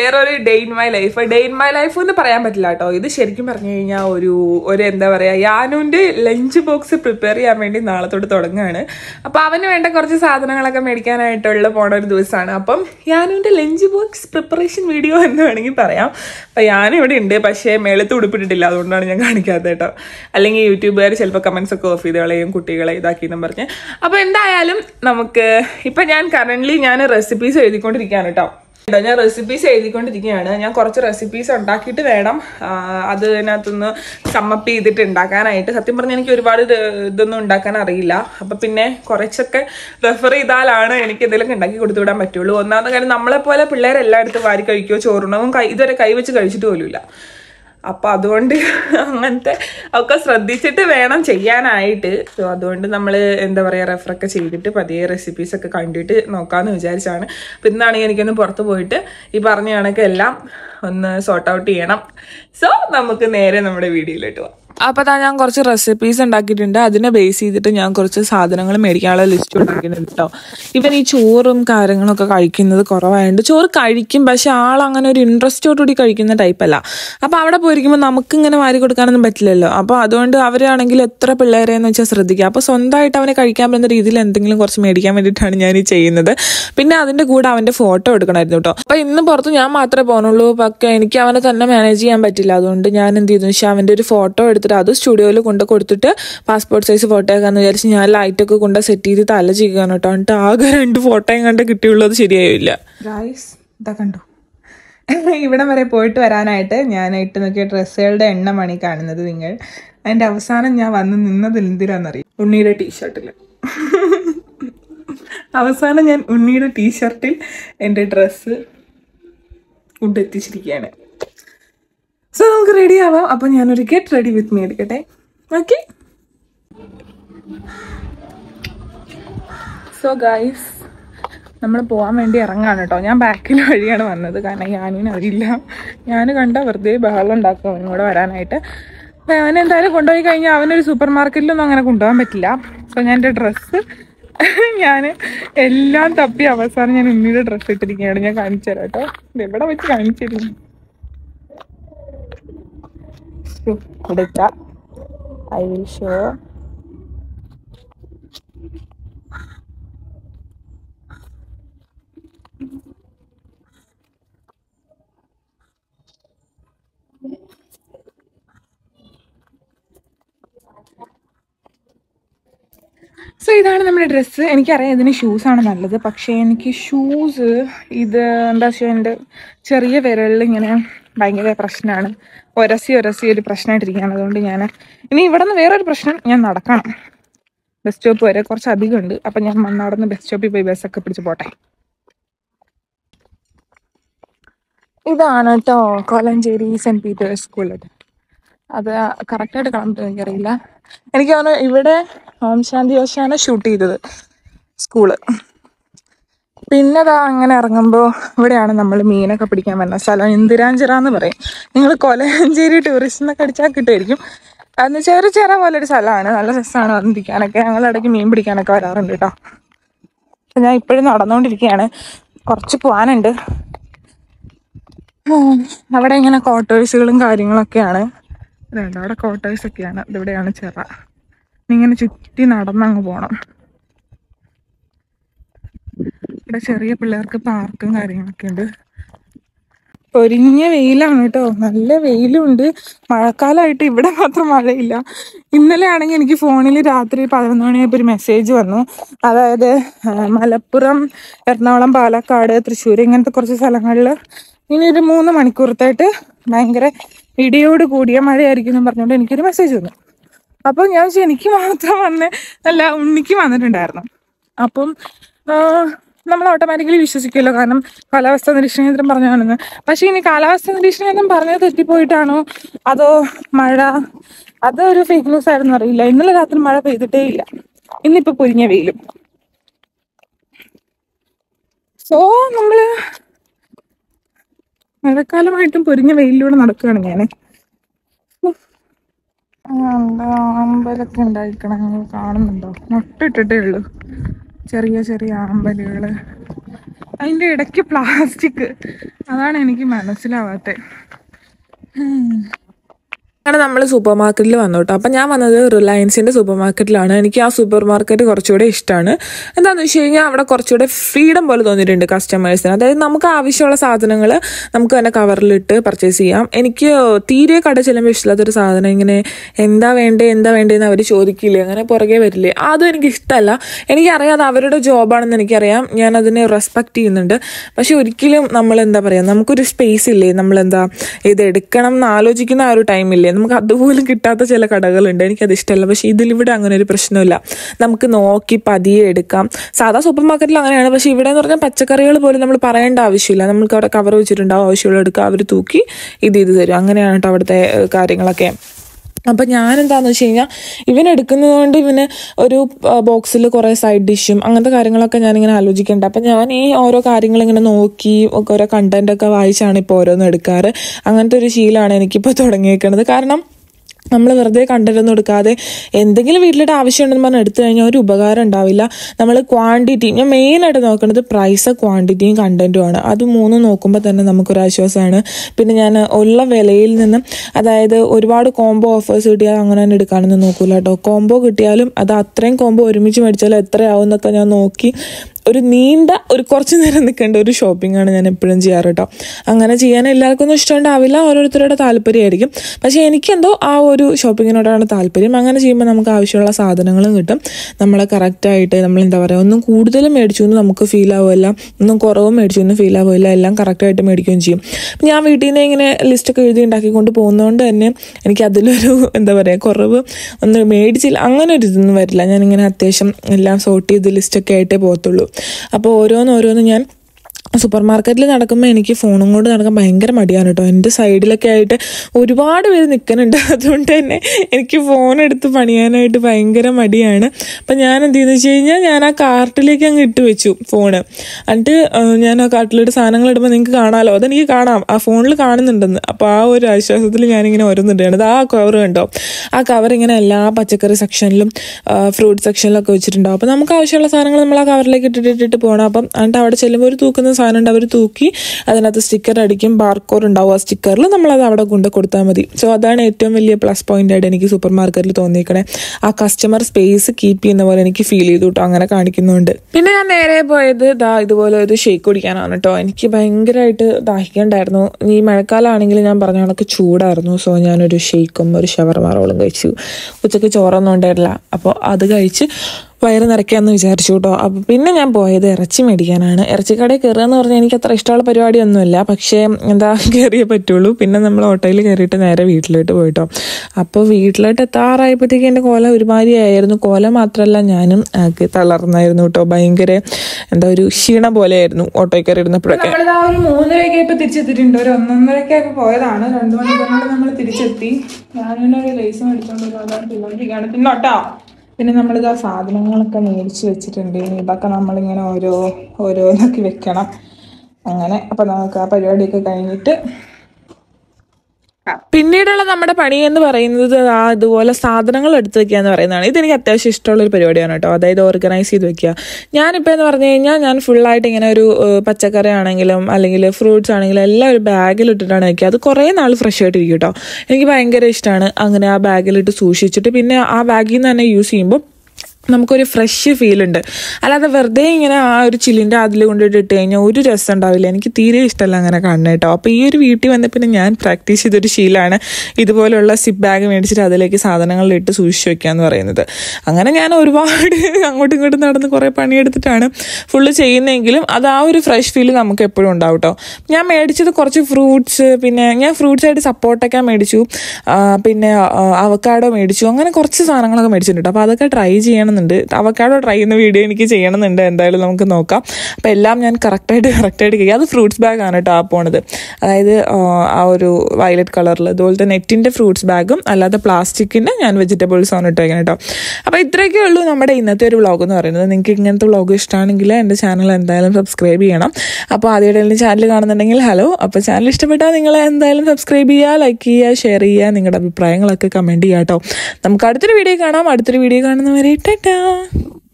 വേറൊരു day in my life day in my life എന്ന് പറയാൻ പറ്റില്ല കേട്ടോ ഇത് ശരിക്കും പറഞ്ഞു കഴിഞ്ഞാൽ ഒരു ഒരു എന്താ പറയാ യാനുവിന്റെ ലഞ്ച് ബോക്സ് പ്രിപ്പയർ ചെയ്യാൻ വേണ്ടി നാളെ തൊട്ട് തുടങ്ങുകയാണ് അപ്പൊ അവന് വേണ്ട കുറച്ച് സാധനങ്ങളൊക്കെ മേടിക്കാനായിട്ടുള്ള പോണ ഒരു ദിവസമാണ് അപ്പം യാനുവിന്റെ ലഞ്ച് ബോക്സ് പ്രിപ്പറേഷൻ വീഡിയോ എന്ന് വേണമെങ്കിൽ പറയാം അപ്പൊ ഞാൻ ഇവിടെ ഉണ്ട് പക്ഷേ മേളത്ത് ഉടുപ്പിട്ടിട്ടില്ല അതുകൊണ്ടാണ് ഞാൻ കാണിക്കാത്തത് കേട്ടോ അല്ലെങ്കിൽ യൂട്യൂബുകാർ ചിലപ്പോൾ കമന്റ്സ് ഒക്കെ ഓഫ് ചെയ്ത് കളയും കുട്ടികളെ ഇതാക്കി എന്നും പറഞ്ഞ് അപ്പൊ എന്തായാലും നമുക്ക് ഇപ്പൊ ഞാൻ കറന്റ് ഞാൻ റെസിപ്പീസ് എഴുതിക്കൊണ്ടിരിക്കുകയാണ് കേട്ടോ കേട്ടോ, ഞാൻ റെസിപ്പീസ് എഴുതിക്കൊണ്ടിരിക്കുകയാണ് ഞാൻ കുറച്ച് റെസിപ്പീസ് ഉണ്ടാക്കിയിട്ട് വേണം ആ, അത് ഇതിനകത്തുനിന്ന് സമ്മപ്പ് ചെയ്തിട്ട് ഉണ്ടാക്കാനായിട്ട് സത്യം പറഞ്ഞാൽ എനിക്ക് ഒരുപാട് ഇത് ഇതൊന്നും ഉണ്ടാക്കാൻ അറിയില്ല അപ്പം പിന്നെ കുറച്ചൊക്കെ റെഫർ ചെയ്താലാണ് എനിക്ക് എന്തെങ്കിലുമൊക്കെ ഉണ്ടാക്കി കൊടുത്തു വിടാൻ പറ്റുള്ളൂ ഒന്നാമത്തെ കാര്യം നമ്മളെപ്പോലെ പിള്ളേർ എല്ലായിടത്തും വാരി കഴിക്കുകയോ ചോറുണവും കൈ ഇതുവരെ കൈവച്ച് കഴിച്ചിട്ട് പോലുമില്ല അപ്പൊ അതുകൊണ്ട് അങ്ങനത്തെ ഒക്കെ ശ്രദ്ധിച്ചിട്ട് വേണം ചെയ്യാനായിട്ട് സോ അതുകൊണ്ട് നമ്മൾ എന്താ പറയുക റെഫറൊക്കെ ചെയ്തിട്ട് പതിയെ റെസിപ്പീസ് ഒക്കെ കണ്ടിട്ട് നോക്കാമെന്ന് വിചാരിച്ചാണ് അപ്പം ഇന്നാണെങ്കിൽ എനിക്കൊന്ന് പുറത്ത് പോയിട്ട് ഈ പറഞ്ഞ കണക്ക് എല്ലാം ഒന്ന് സോർട്ട് ഔട്ട് ചെയ്യണം സോ നമുക്ക് നേരെ നമ്മുടെ വീഡിയോയിലോട്ട് പോവാം അപ്പോൾ താ ഞാൻ കുറച്ച് റെസിപ്പീസ് ഉണ്ടാക്കിയിട്ടുണ്ട് അതിനെ ബേസ് ചെയ്തിട്ട് ഞാൻ കുറച്ച് സാധനങ്ങൾ മേടിക്കാനുള്ള ലിസ്റ്റ് ഉണ്ടാക്കിയിട്ടുണ്ട് കേട്ടോ ഇവൻ ഈ ചോറും കാര്യങ്ങളൊക്കെ കഴിക്കുന്നത് കുറവായതുകൊണ്ട് ചോറ് കഴിക്കും പക്ഷെ ആൾ അങ്ങനെ ഒരു ഇൻട്രസ്റ്റോടുകൂടി കഴിക്കുന്ന ടൈപ്പല്ല അപ്പോൾ അവിടെ പോയിരിക്കുമ്പോൾ നമുക്ക് ഇങ്ങനെ വാരി കൊടുക്കാനൊന്നും പറ്റില്ലല്ലോ അപ്പോൾ അതുകൊണ്ട് അവരാണെങ്കിൽ എത്ര പിള്ളേരെ എന്ന് വെച്ചാൽ ശ്രദ്ധിക്കുക അപ്പോൾ സ്വന്തമായിട്ട് അവനെ കഴിക്കാൻ പറ്റുന്ന രീതിയിൽ എന്തെങ്കിലും കുറച്ച് മേടിക്കാൻ വേണ്ടിയിട്ടാണ് ഞാൻ ഈ ചെയ്യുന്നത് പിന്നെ അതിൻ്റെ കൂടെ അവൻ്റെ ഫോട്ടോ എടുക്കണമായിരുന്നു കേട്ടോ അപ്പോൾ ഇന്ന് പുറത്ത് ഞാൻ മാത്രമേ പോകുന്നുള്ളൂ പക്ഷേ എനിക്ക് അവനെ തന്നെ മാനേജ് ചെയ്യാൻ പറ്റില്ല അതുകൊണ്ട് ഞാൻ എന്ത് ചെയ്തു വെച്ചാൽ അവൻ്റെ ഒരു ഫോട്ടോ എടുത്തിട്ട് അത് സ്റ്റുഡിയോയിൽ കൊണ്ട് കൊടുത്തിട്ട് പാസ്പോർട്ട് സൈസ് ഫോട്ടോ ആക്കാന്ന് വിചാരിച്ച് ഞാൻ ലൈറ്റൊക്കെ കൊണ്ട് സെറ്റ് ചെയ്ത് തല ചെയ്യുകയാണ് കേട്ടോ എന്നിട്ട് ആകെ രണ്ട് ഫോട്ടോയും കണ്ട് കിട്ടിയുള്ളൂ അത് ശരിയായില്ല ഗായ്സ് ഇതാ കണ്ടു ഇവിടം വരെ പോയിട്ട് വരാനായിട്ട് ഞാൻ ഇട്ട് നോക്കിയ ഡ്രസ്സുകളുടെ എണ്ണമാണ് ഈ കാണുന്നത് നിങ്ങൾ അതിന്റെ അവസാനം ഞാൻ വന്ന് നിന്നത് എന്തിനാണെന്നറിയാം ഉണ്ണിയുടെ ടീഷർട്ടിൽ അവസാനം ഞാൻ ഉണ്ണിയുടെ ടീഷർട്ടിൽ എൻ്റെ ഡ്രസ്സ് കൊണ്ടെത്തിച്ചിരിക്കുകയാണ് സോ നമുക്ക് റെഡി ആവാം അപ്പൊ ഞാനൊരു ഗെറ്റ് റെഡി വിത്ത് മീ എടുക്കട്ടെ ഓക്കെ സോ ഗൈസ് നമ്മൾ പോകാൻ വേണ്ടി ഇറങ്ങാണ് കേട്ടോ ഞാൻ ബാക്കിൽ വഴിയാണ് വന്നത് കാരണം ഞാനിന് അറിയില്ല ഞാൻ കണ്ട വെറുതെ ബഹളം ഉണ്ടാക്കും അവനും കൂടെ വരാനായിട്ട് അപ്പം അവൻ എന്തായാലും കൊണ്ടുപോയി കഴിഞ്ഞാൽ അവനൊരു സൂപ്പർ മാർക്കറ്റിലൊന്നും അങ്ങനെ കൊണ്ടുപോകാൻ പറ്റില്ല സോ ഞാൻ എൻ്റെ ഡ്രസ്സ് ഞാൻ എല്ലാം തപ്പി അവസാനം ഞാൻ ഉണ്ണിയുടെ ഡ്രസ്സ് ഇട്ടിരിക്കുകയാണ് ഞാൻ കാണിച്ചു തരാം കേട്ടോ ഇത് എവിടെ വെച്ച് കാണിച്ചിരുന്നു എടുക്ക ഐ വിൽ ഷോ സോ ഇതാണ് നമ്മുടെ ഡ്രസ്സ് എനിക്കറിയാം ഇതിന് ഷൂസ് ആണ് നല്ലത് പക്ഷേ എനിക്ക് ഷൂസ് ഇത് എന്താ വെച്ചാൽ എൻ്റെ ചെറിയ വിരലിൽ ഇങ്ങനെ ഭയങ്കര പ്രശ്നമാണ് ഒരസി ഒരസി ഒരു പ്രശ്നമായിട്ടിരിക്കുകയാണ് അതുകൊണ്ട് ഞാൻ ഇനി ഇവിടെ നിന്ന് വേറൊരു പ്രശ്നം ഞാൻ നടക്കണം ബസ് സ്റ്റോപ്പ് വരെ കുറച്ച് അധികം ഉണ്ട് അപ്പം ഞാൻ നടന്ന് ബസ് സ്റ്റോപ്പിൽ പോയി ബസ്സൊക്കെ പിടിച്ച് പോട്ടെ ഇതാണ് കേട്ടോ കോലഞ്ചേരി സെൻറ്റ് പീറ്റേഴ്സ് സ്കൂൾ അത് കറക്റ്റായിട്ട് കാണുമ്പോൾ എനിക്കറിയില്ല എനിക്ക് തോന്നുന്നു ഇവിടെ ഓം ശാന്തി ഓശാന ഷൂട്ട് ചെയ്തത് സ്കൂള് പിന്നെ ദാ അങ്ങനെ ഇറങ്ങുമ്പോൾ ഇവിടെയാണ് നമ്മൾ മീനൊക്കെ പിടിക്കാൻ വരുന്ന സ്ഥലം ഇന്ദിരാഞ്ചിറ എന്ന് പറയും നിങ്ങൾ കൊലഞ്ചേരി ടൂറിസ്റ്റ് എന്നൊക്കെ അടിച്ചാൽ കിട്ടുമായിരിക്കും അന്ന് ചെറു ചെറ പോലെ ഒരു സ്ഥലമാണ് നല്ല രസമാണ് വന്നിരിക്കാനൊക്കെ ഞങ്ങൾ ഇടയ്ക്ക് മീൻ പിടിക്കാനൊക്കെ വരാറുണ്ട് കേട്ടോ അപ്പം ഞാൻ ഇപ്പോഴും നടന്നുകൊണ്ടിരിക്കുകയാണ് കുറച്ച് പോകാനുണ്ട് ഉം, അവിടെ ഇങ്ങനെ ക്വാർട്ടേഴ്സുകളും കാര്യങ്ങളൊക്കെയാണ് ഇതുണ്ട് അവിടെ ക്വാർട്ടേഴ്സ് ഒക്കെയാണ് ഇതിവിടെയാണ് ചിറ ഇനി ഇങ്ങനെ ചുറ്റി നടന്നങ്ങ് പോകണം ഇവിടെ ചെറിയ പിള്ളേർക്ക് പാർക്കും കാര്യങ്ങളൊക്കെ ഉണ്ട് പൊരിഞ്ഞ വെയിലാണ് കേട്ടോ നല്ല വെയിലുണ്ട് മഴക്കാലമായിട്ട് ഇവിടെ മാത്രം മഴയില്ല ഇന്നലെ ആണെങ്കിൽ എനിക്ക് ഫോണിൽ രാത്രി പതിനൊന്ന് മണിയായപ്പോൾ ഒരു മെസ്സേജ് വന്നു അതായത് ആ, മലപ്പുറം എറണാകുളം പാലക്കാട് തൃശ്ശൂർ ഇങ്ങനത്തെ കുറച്ച് സ്ഥലങ്ങളിൽ ഇനി ഒരു മൂന്ന് മണിക്കൂറത്തായിട്ട് ഭയങ്കര ഇടിയോട് കൂടിയ മഴയായിരിക്കും എന്ന് പറഞ്ഞുകൊണ്ട് എനിക്കൊരു മെസ്സേജ് വന്നു അപ്പോൾ ഞാൻ വിചാരിച്ചു എനിക്ക് മാത്രം വന്ന് അല്ല ഉണ്ണിക്ക് വന്നിട്ടുണ്ടായിരുന്നു അപ്പം ആ, നമ്മൾ ഓട്ടോമാറ്റിക്കലി വിശ്വസിക്കുമല്ലോ കാരണം കാലാവസ്ഥാ നിരീക്ഷണ കേന്ദ്രം പറഞ്ഞാണെന്ന് പക്ഷേ ഇനി കാലാവസ്ഥാ നിരീക്ഷണ കേന്ദ്രം പറഞ്ഞത് തെറ്റിപ്പോയിട്ടാണോ അതോ മഴ അതൊരു ഫേക്ക് ന്യൂസ് ആയിരുന്നു അറിയില്ല ഇന്നലെ രാത്രി മഴ പെയ്തിട്ടേ ഇല്ല ഇന്നിപ്പോ പൊരിഞ്ഞ വെയിലും സോ നമ്മള് മഴക്കാലമായിട്ടും പൊരിഞ്ഞ വെയിലിലൂടെ നടക്കുകയാണ് ഞാൻ ആമ്പലൊക്കെ ഉണ്ടായിക്കണ നിങ്ങൾ കാണുന്നുണ്ടോ മുട്ടിട്ടിട്ടേ ഉള്ളൂ ചെറിയ ചെറിയ ആമ്പലുകള് അതിൻ്റെ ഇടയ്ക്ക് പ്ലാസ്റ്റിക് അതാണ് എനിക്ക് മനസ്സിലാവാത്തത് അങ്ങനെ നമ്മൾ സൂപ്പർ മാർക്കറ്റിൽ വന്നു കേട്ടോ അപ്പം ഞാൻ വന്നത് റിലയൻസിൻ്റെ സൂപ്പർ മാർക്കറ്റിലാണ് എനിക്ക് ആ സൂപ്പർ മാർക്കറ്റ് കുറച്ചുകൂടെ ഇഷ്ടമാണ് എന്താണെന്ന് വെച്ച് കഴിഞ്ഞാൽ അവിടെ കുറച്ചുകൂടെ ഫ്രീഡം പോലെ തോന്നിയിട്ടുണ്ട് കസ്റ്റമേഴ്സിന് അതായത് നമുക്ക് ആവശ്യമുള്ള സാധനങ്ങൾ നമുക്ക് തന്നെ കവറിലിട്ട് പർച്ചേസ് ചെയ്യാം എനിക്ക് തീരെ കട ചെല്ലുമ്പോൾ ഇഷ്ടമില്ലാത്തൊരു സാധനം ഇങ്ങനെ എന്താ വേണ്ടേ എന്താ വേണ്ടേന്ന് അവർ ചോദിക്കില്ലേ അങ്ങനെ പുറകെ വരില്ലേ അതും എനിക്ക് ഇഷ്ടമല്ല എനിക്കറിയാം അത് അവരുടെ ജോബാണെന്ന് എനിക്കറിയാം ഞാൻ അതിനെ റെസ്പെക്ട് ചെയ്യുന്നുണ്ട് പക്ഷെ ഒരിക്കലും നമ്മൾ എന്താ പറയുക നമുക്കൊരു സ്പേസ് ഇല്ലേ നമ്മളെന്താ ഇത് എടുക്കണം എന്ന് ആലോചിക്കുന്ന ആ ഒരു ടൈമില്ലേ നമുക്ക് അതുപോലും കിട്ടാത്ത ചില കടകളുണ്ട് എനിക്കത് ഇഷ്ടമല്ല പക്ഷെ ഇതിലിവിടെ അങ്ങനെ ഒരു പ്രശ്നമില്ല നമുക്ക് നോക്കി പതിയെ എടുക്കാം സാധാ സൂപ്പർ മാർക്കറ്റിൽ അങ്ങനെയാണ് പക്ഷെ ഇവിടെ എന്ന് പറഞ്ഞാൽ പച്ചക്കറികൾ പോലും നമ്മൾ പറയേണ്ട ആവശ്യമില്ല നമുക്ക് അവിടെ കവർ വെച്ചിട്ടുണ്ടാവും ആവശ്യമുള്ള എടുക്കുക അവർ തൂക്കി ഇത് ഇത് തരും അങ്ങനെയാണ് കേട്ടോ അവിടുത്തെ ഏഹ്, കാര്യങ്ങളൊക്കെ അപ്പം ഞാൻ എന്താണെന്ന് വെച്ച് കഴിഞ്ഞാൽ ഇവൻ എടുക്കുന്നത് കൊണ്ട് ഇവന് ഒരു ബോക്സിൽ കുറേ സൈഡ് ഡിഷും അങ്ങനത്തെ കാര്യങ്ങളൊക്കെ ഞാനിങ്ങനെ ആലോചിക്കേണ്ട അപ്പം ഞാൻ ഈ ഓരോ കാര്യങ്ങൾ ഇങ്ങനെ നോക്കി ഒക്കെ ഓരോ കണ്ടന്റ് ഒക്കെ വായിച്ചാണ് ഇപ്പോൾ ഓരോന്നും എടുക്കാറ് അങ്ങനത്തെ ഒരു ശീലമാണ് എനിക്കിപ്പോൾ തുടങ്ങിയേക്കുന്നത് കാരണം നമ്മൾ വെറുതെ കണ്ടതൊന്നും എടുക്കാതെ എന്തെങ്കിലും വീട്ടിലിട്ട് ആവശ്യമുണ്ടെന്ന് പറഞ്ഞ് എടുത്തു കഴിഞ്ഞാൽ ഒരു ഉപകാരം ഉണ്ടാവില്ല നമ്മൾ ക്വാണ്ടിറ്റി ഞാൻ മെയിനായിട്ട് നോക്കുന്നത് പ്രൈസ് ക്വാണ്ടിറ്റിയും കണ്ടന്റും ആണ് അത് മൂന്നും നോക്കുമ്പോൾ തന്നെ നമുക്കൊരു ആശ്വാസമാണ് പിന്നെ ഞാൻ ഉള്ള വിലയിൽ നിന്നും അതായത് ഒരുപാട് കോംബോ ഓഫേഴ്സ് കിട്ടിയാൽ അങ്ങനെ തന്നെ എടുക്കാനൊന്നും നോക്കൂല കേട്ടോ കോംബോ കിട്ടിയാലും അത് അത്രയും കോംബോ ഒരുമിച്ച് മേടിച്ചാലും എത്രയാവും എന്നൊക്കെ ഞാൻ നോക്കി ഒരു നീണ്ട ഒരു കുറച്ച് നേരം നിൽക്കേണ്ട ഒരു ഷോപ്പിംഗ് ആണ് ഞാൻ എപ്പോഴും ചെയ്യാറ് കേട്ടോ അങ്ങനെ ചെയ്യാൻ എല്ലാവർക്കും ഒന്നും ഇഷ്ടമുണ്ടാവില്ല ഓരോരുത്തരുടെ താല്പര്യമായിരിക്കും പക്ഷേ എനിക്കെന്തോ ആ ഒരു ഷോപ്പിങ്ങിനോടാണ് താല്പര്യം അങ്ങനെ ചെയ്യുമ്പോൾ നമുക്ക് ആവശ്യമുള്ള സാധനങ്ങളും കിട്ടും നമ്മളെ കറക്റ്റായിട്ട് നമ്മൾ എന്താ പറയുക ഒന്നും കൂടുതലും മേടിച്ചു എന്ന് നമുക്ക് ഫീൽ ആവില്ല ഒന്നും കുറവും മേടിച്ചു എന്ന് ഫീൽ ആവില്ല എല്ലാം കറക്റ്റായിട്ട് മേടിക്കുകയും ചെയ്യും അപ്പം ഞാൻ വീട്ടിൽ നിന്ന് ഇങ്ങനെ ലിസ്റ്റൊക്കെ എഴുതി ഉണ്ടാക്കിക്കൊണ്ട് പോകുന്നതുകൊണ്ട് തന്നെ എനിക്ക് അതിലൊരു എന്താ പറയുക കുറവ് ഒന്ന് മേടിച്ചില്ല അങ്ങനെ ഒരു ഇതൊന്നും വരില്ല ഞാനിങ്ങനെ അത്യാവശ്യം എല്ലാം സോർട്ട് ചെയ്ത് ലിസ്റ്റൊക്കെ ആയിട്ടേ പോകത്തുള്ളൂ അപ്പോൾ ഓരോന്ന് ഓരോന്ന് ഞാൻ സൂപ്പർ മാർക്കറ്റിൽ നടക്കുമ്പോൾ എനിക്ക് ഫോണും കൊണ്ട് നടക്കാൻ ഭയങ്കര മടിയാണ് കേട്ടോ എൻ്റെ സൈഡിലൊക്കെ ആയിട്ട് ഒരുപാട് പേര് നിൽക്കുന്നുണ്ട് അതുകൊണ്ട് തന്നെ എനിക്ക് ഫോൺ എടുത്ത് പണിയാനായിട്ട് ഭയങ്കര മടിയാണ് അപ്പം ഞാൻ എന്ത് ചെയ്യുന്നത് വെച്ച് കഴിഞ്ഞാൽ ഞാൻ ആ കാർട്ടിലേക്ക് അങ്ങ് ഇട്ട് വെച്ചു ഫോണ് എന്നിട്ട് ആ, ഞാൻ ആ കാർട്ടിലിട്ട് സാധനങ്ങൾ ഇടുമ്പോൾ നിങ്ങൾക്ക് കാണാമല്ലോ അതെനിക്ക് കാണാം ആ ഫോണിൽ കാണുന്നുണ്ടെന്ന് അപ്പോൾ ആ ഒരു ആശ്വാസത്തിൽ ഞാനിങ്ങനെ ഓരോന്നിട്ടാണ് ആ കവർ കണ്ടോ ആ കവർ ഇങ്ങനെ എല്ലാ പച്ചക്കറി സെക്ഷനിലും ഫ്രൂട്ട് സെക്ഷനിലൊക്കെ വെച്ചിട്ടുണ്ടാവും അപ്പോൾ നമുക്ക് ആവശ്യമുള്ള സാധനങ്ങൾ നമ്മൾ ആ കവറിലേക്ക് ഇട്ടിട്ട് ഇട്ടിട്ട് പോകണം അപ്പം എന്നിട്ട് അവിടെ ചെല്ലുമ്പോൾ ഒരു തൂക്കുന്ന സാധനം ഉണ്ട് അവർ തൂക്കി അതിനകത്ത് സ്റ്റിക്കർ അടിക്കും ബാർക്കോർ ഉണ്ടാവും ആ സ്റ്റിക്കറിൽ നമ്മളത് അവിടെ കൊണ്ട് കൊടുത്താൽ മതി സോ അതാണ് ഏറ്റവും വലിയ പ്ലസ് പോയിന്റ് ആയിട്ട് എനിക്ക് സൂപ്പർ മാർക്കറ്റിൽ തോന്നിയേക്കണേ ആ കസ്റ്റമർ സ്പേസ് കീപ്പ് ചെയ്യുന്ന പോലെ എനിക്ക് ഫീൽ ചെയ്തു കേട്ടോ അങ്ങനെ കാണിക്കുന്നുണ്ട് പിന്നെ ഞാൻ നേരെ പോയത് ദാ ഇതുപോലെ ഒരു ഷേക്ക് കുടിക്കാനാണ് കേട്ടോ എനിക്ക് ഭയങ്കരമായിട്ട് ദാഹിക്കണ്ടായിരുന്നു ഈ മഴക്കാലമാണെങ്കിൽ ഞാൻ പറഞ്ഞ കണക്ക് ചൂടായിരുന്നു സോ ഞാനൊരു ഷേക്കും ഒരു ഷവർമ റോളും കഴിച്ചു ഉച്ചയ്ക്ക് ചോറൊന്നും ഉണ്ടായിട്ടില്ല അപ്പോൾ അത് കഴിച്ച് വയറ് നിറയ്ക്കാമെന്ന് വിചാരിച്ചു കേട്ടോ അപ്പോൾ പിന്നെ ഞാൻ പോയത് ഇറച്ചി മേടിക്കാനാണ് ഇറച്ചിക്കടയിൽ കയറുക എന്ന് പറഞ്ഞാൽ എനിക്ക് അത്ര ഇഷ്ടമുള്ള പരിപാടിയൊന്നുമില്ല പക്ഷേ എന്താ കയറിയേ പറ്റുള്ളൂ പിന്നെ നമ്മൾ ഓട്ടോയിൽ കയറിയിട്ട് നേരെ വീട്ടിലോട്ട് പോയിട്ടോ അപ്പോൾ വീട്ടിലോട്ട് എത്താറായപ്പോഴത്തേക്ക് എൻ്റെ കോല ഒരുമാതിരി ആയിരുന്നു കോല മാത്രമല്ല ഞാനും ആകെ തളർന്നായിരുന്നു കേട്ടോ ഭയങ്കര എന്താ ഒരു ക്ഷീണം പോലെയായിരുന്നു ഓട്ടോയിൽ കയറി ഇരുന്നപ്പോഴൊക്കെ നമ്മളിതാ ഒരു മൂന്നരയൊക്കെ ഇപ്പൊ തിരിച്ചെത്തിയിട്ടുണ്ട് ഒരു ഒന്നൊന്നരയൊക്കെ പോയതാണ് രണ്ടു മണിക്കൂറിനോട് നമ്മൾ തിരിച്ചെത്തി ഞാനൊരു ലേസ് മേടിച്ചോണ്ട് വരും. അതാണ് തിന്നോണ്ടിരിക്കുകയാണ് തിന്നോട്ടോ പിന്നെ നമ്മളിതാ സാധനങ്ങളൊക്കെ മേടിച്ച് വെച്ചിട്ടുണ്ട് ഇനി ഇതൊക്കെ നമ്മളിങ്ങനെ ഓരോ ഓരോന്നൊക്കെ വെക്കണം അങ്ങനെ അപ്പൊ നമുക്ക് ആ പരിപാടിയൊക്കെ കഴിഞ്ഞിട്ട് പിന്നീടുള്ള നമ്മുടെ പണി എന്ന് പറയുന്നത് ആ ഇതുപോലെ സാധനങ്ങൾ എടുത്ത് വെക്കുക എന്ന് പറയുന്നതാണ് ഇതെനിക്ക് അത്യാവശ്യം ഇഷ്ടമുള്ള ഒരു പരിപാടിയാണ് കേട്ടോ അതായത് ഓർഗനൈസ് ചെയ്ത് വെക്കുക ഞാനിപ്പോൾ എന്ന് പറഞ്ഞു കഴിഞ്ഞാൽ ഞാൻ ഫുള്ളായിട്ട് ഇങ്ങനെ ഒരു ഏഹ്, പച്ചക്കറി ആണെങ്കിലും അല്ലെങ്കിൽ ഫ്രൂട്ട്സ് ആണെങ്കിലും എല്ലാം ഒരു ബാഗിൽ ഇട്ടിട്ടാണ് വെക്കുക അത് കുറേ നാൾ ഫ്രഷ് ആയിട്ട് ഇരിക്കും കേട്ടോ എനിക്ക് ഭയങ്കര ഇഷ്ടമാണ് അങ്ങനെ ആ ബാഗിലിട്ട് സൂക്ഷിച്ചിട്ട് പിന്നെ ആ ബാഗിൽ നിന്ന് തന്നെ യൂസ് ചെയ്യുമ്പോൾ നമുക്കൊരു ഫ്രഷ് ഫീൽ ഉണ്ട് അല്ലാതെ വെറുതെ ഇങ്ങനെ ആ ഒരു ചില്ലിൻ്റെ അതിൽ കൊണ്ടിട്ട് ഇട്ട് കഴിഞ്ഞാൽ ഒരു രസം ഉണ്ടാവില്ല എനിക്ക് തീരെ ഇഷ്ടമല്ല അങ്ങനെ കാണുന്നത് കേട്ടോ അപ്പോൾ ഈ ഒരു വീട്ടിൽ വന്ന പിന്നെ ഞാൻ പ്രാക്ടീസ് ചെയ്തൊരു ശീലമാണ് ഇതുപോലുള്ള സിപ്പ് ബാഗ് മേടിച്ചിട്ട് അതിലേക്ക് സാധനങ്ങൾ ഇട്ട് സൂക്ഷിച്ച് വെക്കുക എന്ന് പറയുന്നത് അങ്ങനെ ഞാൻ ഒരുപാട് അങ്ങോട്ടും ഇങ്ങോട്ടും നടന്ന് കുറേ പണിയെടുത്തിട്ടാണ് ഫുള്ള് ചെയ്യുന്നതെങ്കിലും അത് ആ ഒരു ഫ്രഷ് ഫീൽ നമുക്ക് എപ്പോഴും ഉണ്ടാവും കേട്ടോ ഞാൻ മേടിച്ചത് കുറച്ച് ഫ്രൂട്ട്സ് പിന്നെ ഞാൻ ഫ്രൂട്ട്സ് ആയിട്ട് സപ്പോർട്ടൊക്കെ മേടിച്ചു ആ, പിന്നെ അവക്കാഡോ മേടിച്ചു അങ്ങനെ കുറച്ച് സാധനങ്ങളൊക്കെ മേടിച്ചിട്ടുണ്ട് അപ്പോൾ അതൊക്കെ ട്രൈ ചെയ്യണമെന്നുണ്ട് അവക്കാഡോ ട്രൈ ചെയ്യുന്ന വീഡിയോ എനിക്ക് ചെയ്യണമെന്നുണ്ട് എന്തായാലും നമുക്ക് നോക്കാം അപ്പോൾ എല്ലാം ഞാൻ കറക്റ്റായിട്ട് കറക്റ്റായിട്ട് കഴിക്കുക അത് ഫ്രൂട്ട്സ് ബാഗ് ആണ് കേട്ടോ ആ പോണത് അതായത് ആ, ആ ഒരു വയലറ്റ് കളറിൽ അതുപോലെ തന്നെ നെറ്റിൻ്റെ ഫ്രൂട്ട്സ് ബാഗും അല്ലാതെ പ്ലാസ്റ്റിക്കിൻ്റെ ഞാൻ വെജിറ്റബിൾസ് ആണ് ഇട്ടേക്കുന്നത് കേട്ടോ അപ്പോൾ ഇത്രയൊക്കെ ഉള്ളൂ നമ്മുടെ ഇന്നത്തെ ഒരു വ്ളോഗ് എന്ന് പറയുന്നത് നിങ്ങൾക്ക് ഇങ്ങനത്തെ വ്ളോഗ് ഇഷ്ടമാണെങ്കിൽ എൻ്റെ ചാനൽ എന്തായാലും സബ്സ്ക്രൈബ് ചെയ്യണം അപ്പോൾ ആദ്യമായിട്ട് ചാനൽ കാണുന്നുണ്ടെങ്കിൽ ഹലോ അപ്പോൾ ചാനൽ ഇഷ്ടപ്പെട്ടാൽ നിങ്ങൾ എന്തായാലും സബ്സ്ക്രൈബ് ചെയ്യുക ലൈക്ക് ചെയ്യുക ഷെയർ ചെയ്യുക നിങ്ങളുടെ അഭിപ്രായങ്ങളൊക്കെ കമൻറ്റ് ചെയ്യുക കേട്ടോ നമുക്ക് അടുത്തൊരു വീഡിയോ കാണാം അടുത്തൊരു വീഡിയോ കാണുന്നവരെ ടാറ്റാ